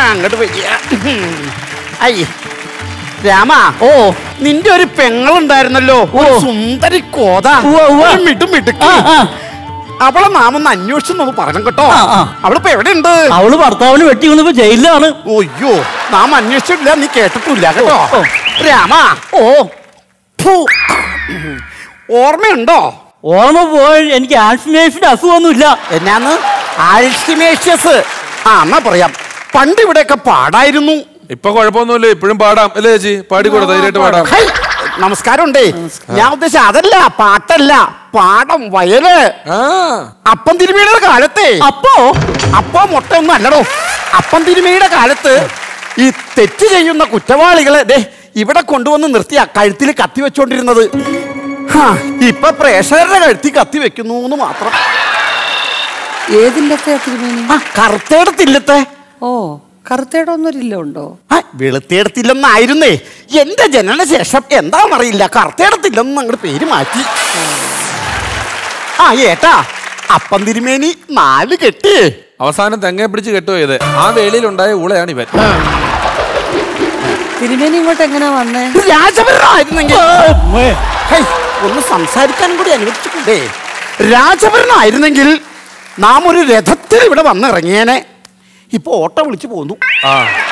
അങ്ങോട്ട് വരിക ഐ രാമ ഓ നിന്റെ ഒരു പെങ്ങളുണ്ടായിരുന്നല്ലോ ഒരു സുന്ദരി കോത ഉവ്വ, ഉവ്വ. ഒരു മിടും മിടുക്കി ആ, ആ. അവളെ നാമൊന്ന് അന്വേഷിച്ചു പറഞ്ഞു കേട്ടോ ആ, ആ. അവളിപ്പോ എവിടെയുണ്ട് അവള് ഭർത്താവിന് വെട്ടി കൊണ്ടപ്പോ ജയിലിലാണ് ഒയ്യോ നാം അന്വേഷിച്ചിട്ടില്ല നീ കേട്ടിട്ടില്ല കേട്ടോ ഓ. രാമ ഓ ഫു. ഓർമ്മയുണ്ടോ ഓർമ്മ പോയി എനിക്ക് ആൽസിനേഷന്റെ അസുഖമൊന്നുമില്ല എന്നാന്ന് ആൽഷിമേഷ്യസ് ആ എന്നാ പറയാം പണ്ട് ഇവിടെയൊക്കെ പാടായിരുന്നു ഇപ്പൊ കുഴപ്പമൊന്നുമില്ല ഇപ്പോഴും പാടാം അല്ലേ ചേച്ചി പാടിക്കൂടെ ധൈര്യമായിട്ട് പാടാം ഹൈ, നമസ്കാരമുണ്ടേ ഞാൻ ഉദ്ദേശിച്ച അതല്ല പാട്ടല്ല പാടം വയല് ആ അപ്പം തിരുമയുടെ കാലത്തെ അപ്പോ അപ്പോ മുട്ട ഒന്നും അല്ലടോ അപ്പം തിരുമയുടെ കാലത്ത് ഈ തെറ്റ് ചെയ്യുന്ന കുറ്റവാളികളെ ദേ ഇവിടെ കൊണ്ടുവന്ന് നിർത്തിയ കഴുത്തിൽ കത്തി വെച്ചോണ്ടിരുന്നത് ഹാ, ഇപ്പൊ പ്രേക്ഷകരുടെ കഴുത്തി കത്തി വെക്കുന്നു എന്ന് മാത്രം ഏതില്ലത്തെ തിരുമേനി ആ കറുത്തേടത്തില്ലത്തെ ഓ കറുത്തേടെ ഒന്നൊരില്ല ഉണ്ടോ ആ വെളുത്തേടത്തില്ലെന്നായിരുന്നേ എന്റെ ജനനശേഷം എന്താണെന്നറിയില്ല കറുത്തേടത്തില്ലെന്ന് അങ്ങോട്ട് പേര് മാറ്റി ആ ഏട്ടാ അപ്പം തിരുമേനി നാല് കെട്ടി അവസാനം തെങ്ങയെ പിടിച്ച് കെട്ടുപോയത് ആ വേളിയിലുണ്ടായ ഊളയാണ് ഇവൻ തിരുമേനി ഇങ്ങോട്ട് എങ്ങനെ വന്നേ രാജഭരണമായിരുന്നെങ്കിൽ ഹൈ, ഒന്ന് സംസാരിക്കാൻ കൂടി അനുവദിച്ചിട്ടുണ്ടേ രാജഭരണമായിരുന്നെങ്കിൽ നാം ഒരു രഥത്തിൽ ഇവിടെ വന്നിറങ്ങിയേനെ ഇപ്പൊ ഓട്ടോ വിളിച്ചു പോന്നു ആ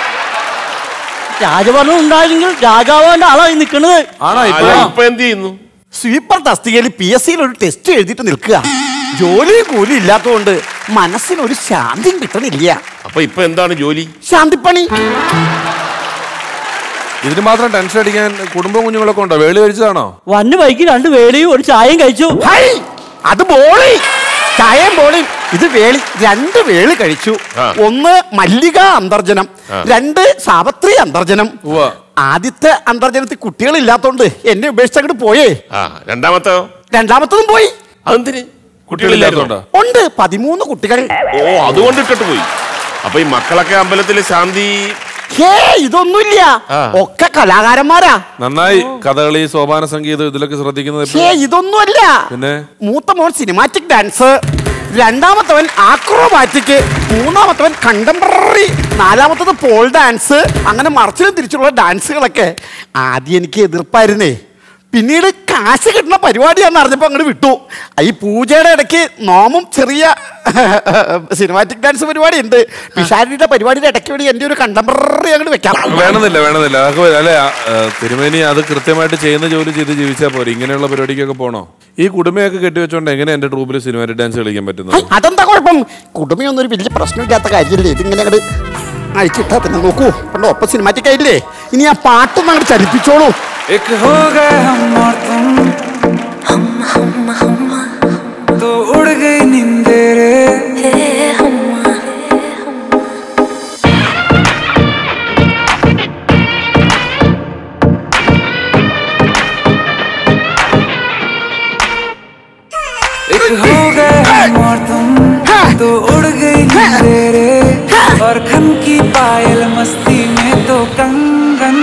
രാജഭരണം ഉണ്ടായിരുന്നെങ്കിൽ രാജാവാന്റെ ആളായി നിൽക്കണത് ആണോ ഇപ്പൊ അല്ല, ഇപ്പൊ എന്ത് ചെയ്യുന്നു സ്വീപ്പർ തസ്തികയിൽ പി എസ് സിയിൽ ഒരു ടെസ്റ്റ് എഴുതിയിട്ട് നിൽക്കുക ജോലിയും കൂലി ഇല്ലാത്തതുകൊണ്ട് മനസ്സിനൊരു ശാന്തിയും കിട്ടണില്ല അപ്പൊ ഇപ്പൊ എന്താണ് ജോലി ശാന്തിപ്പണി ഇതിന് മാത്രം ടെൻഷൻ അടിക്കാൻ കുടുംബ കുഞ്ഞുങ്ങളൊക്കെ ഉണ്ടോ വേളി കഴിച്ചതാണോ വന്നു വൈകി രണ്ട് വേളിയും ഒരു ചായയും കഴിച്ചു ഹൈ അത് ബോളി ചായയും ബോളിയും ഇത് വേളി രണ്ട് വേളി കഴിച്ചു ആ. ഒന്ന് മല്ലിക അന്തർജനം ആ. രണ്ട് സാവത്രി അന്തർജനം ഉവ്വ. ആദ്യത്തെ അന്തർജനത്തിൽ കുട്ടികളില്ലാത്തോണ്ട് എന്നെ ഉപേക്ഷിച്ചങ്ങോട്ട് പോയേ ആ രണ്ടാമത്തെ രണ്ടാമത്തതും പോയി അതെന്തിന് കുട്ടികളില്ലാത്തോണ്ടോ കുട്ടികളില്ലാത്തോണ്ടോ ഉണ്ട് പതിമൂന്ന് കുട്ടികൾ ഓ അതുകൊണ്ട് ഇട്ടിട്ട് പോയി അപ്പൊ ഈ മക്കളൊക്കെ അമ്പലത്തില് ശാന്തി ഹേ ഇതൊന്നുമില്ല ആ. ഒക്കെ കലാകാരന്മാരാ നന്നായി കഥകളി സോപാന സംഗീതം ഇതിലൊക്കെ ശ്രദ്ധിക്കുന്നത് ഹേ എപ്പോഴാ? ഇതൊന്നുമല്ല പിന്നെ മൂത്ത മോൻ സിനിമാറ്റിക് ഡാൻസ് രണ്ടാമത്തവൻ ആക്രോബാറ്റിക് മൂന്നാമത്തവൻ കണ്ടംപററി നാലാമത്തത് പോൾ ഡാൻസ് അങ്ങനെ മറിച്ചിലും തിരിച്ചുള്ള ഡാൻസുകളൊക്കെ ആദ്യം എനിക്ക് എതിർപ്പായിരുന്നേ പിന്നീട് കാശ് കിട്ടുന്ന പരിപാടിയാണെന്ന് അറിഞ്ഞപ്പോൾ അങ്ങോട്ട് വിട്ടു ഈ പൂജയുടെ ഇടയ്ക്ക് നോമും ചെറിയ സിനിമാറ്റിക് ഡാൻസ് പരിപാടി ഉണ്ട് പിഷാരിയുടെ പരിപാടിയുടെ ഇടയ്ക്ക് വേണ്ടി എൻ്റെ ഒരു കണ്ടംപററി അങ്ങോട്ട് വെക്കാം വേണമെന്നില്ല വേണമെന്നില്ല അതൊക്കെ അല്ലെ ആ, ആ, തിരുമേനി അത് കൃത്യമായിട്ട് ചെയ്യുന്ന ജോലി ചെയ്ത് ജീവിച്ചാൽ പോരെ ഇങ്ങനെയുള്ള പരിപാടിക്കൊക്കെ പോണോ ഈ കുടുംബയൊക്കെ കെട്ടിവെച്ചോണ്ട് എങ്ങനെ എന്റെ ട്രൂപ്പിൽ സിനിമാറ്റിക് ഡാൻസ് കളിക്കാൻ പറ്റുന്നത് ഹൈ, അതെന്താ കുഴപ്പം കുടുംബയൊന്നും ഒരു വലിയ പ്രശ്നമില്ലാത്ത കാര്യമല്ലേ ഇതിങ്ങനെ അങ്ങോട്ട് അയച്ചിട്ടാ തന്നെ നോക്കൂ കണ്ടോ ഒപ്പം സിനിമാറ്റിക് ആയില്ലേ ഇനി ആ പാട്ടൊന്നും അങ്ങോട്ട് ചലിപ്പിച്ചോളൂ एक हो गए हम और तुम तो उड़ गई नींदे रे एक हो गए हम और तुम तो उड़ गई नींदे रे और खन की पायल मस्ती में तो कंगन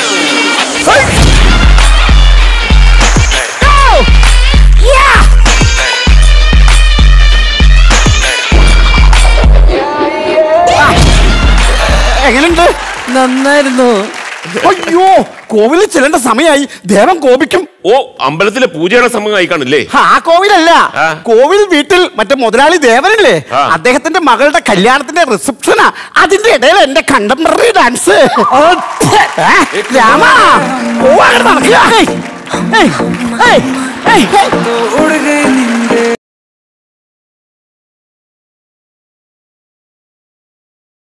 എങ്ങനെയുണ്ട് നന്നായിരുന്നു അയ്യോ കോവിലിൽ ചെല്ലേണ്ട സമയമായി ദേവൻ കോപിക്കും ഓ അമ്പലത്തിലെ പൂജയുടെ സമയം ആയി കാണില്ലേ ആ കോവിലല്ല ആ. കോവിൽ വീട്ടിൽ മറ്റേ മുതലാളി ദേവനല്ലേ ആ. അദ്ദേഹത്തിന്റെ മകളുടെ കല്യാണത്തിന്റെ റിസപ്ഷനാ അതിന്റെ ഇടയിൽ എന്റെ കണ്ടംപററി ഡാൻസ് രാമ പോവാ, അങ്ങട് നടക്കുക. ഏയ്, ഏയ്, ഏയ്, ഏയ്. तो उड़ गई